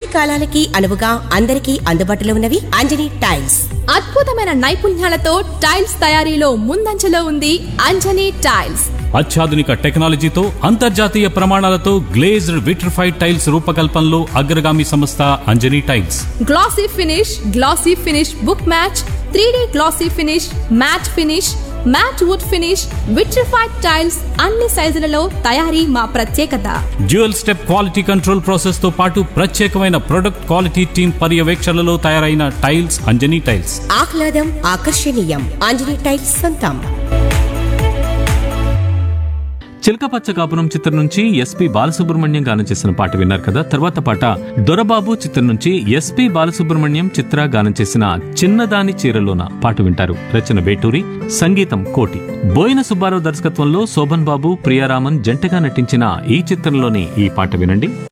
కాలాలకి అనువుగా అందరికీ అందుబాటులో ఉన్నవి అంజనీ టైల్స్ అద్భుతమైన నైపుణ్యాలతో టైల్స్ తయారీలో ముందంజలో ఉంది అంజనీ టైల్స్ అత్యాధునిక టెక్నాలజీతో అంతర్జాతీయ ప్రమాణాలతో గ్లేజ్డ్ విట్రిఫైడ్ టైల్స్ రూపకల్పనలో అగ్రగామి సంస్థ Anjani tiles glossy finish glossy finish book match three glossy finish matt finish matt wood finish vitrified tiles అన్ని సైజులలో తయారీ మా ప్రత్యేకత dual step quality control process తో పాటు ప్రత్యేకమైన ప్రొడక్ట్ క్వాలిటీ టీమ్ పర్యవేక్షణలో తయారైన టైల్స్ అంజనీ టైల్స్ ఆహ్లాదం ఆకర్షణీయం అంజనీ టైల్స్ సొంతం చిలకపచ్చ కాపురం చిత్రం నుంచి ఎస్పి బాలసుబ్రహ్మణ్యం గానం చేసిన పాట విన్నారు కదా తర్వాత పాట దొరబాబు చిత్రం నుంచి ఎస్పి బాలసుబ్రహ్మణ్యం చిత్ర గానం చేసిన చిన్నదాని చీరలోన పాట వింటారు రచన వేటూరి సంగీతం కోటి బోయిన సుబ్బారావు దర్శకత్వంలో శోభన్ బాబు ప్రియారామన్ జంటగా నటించిన ఈ చిత్రంలోని ఈ పాట వినండి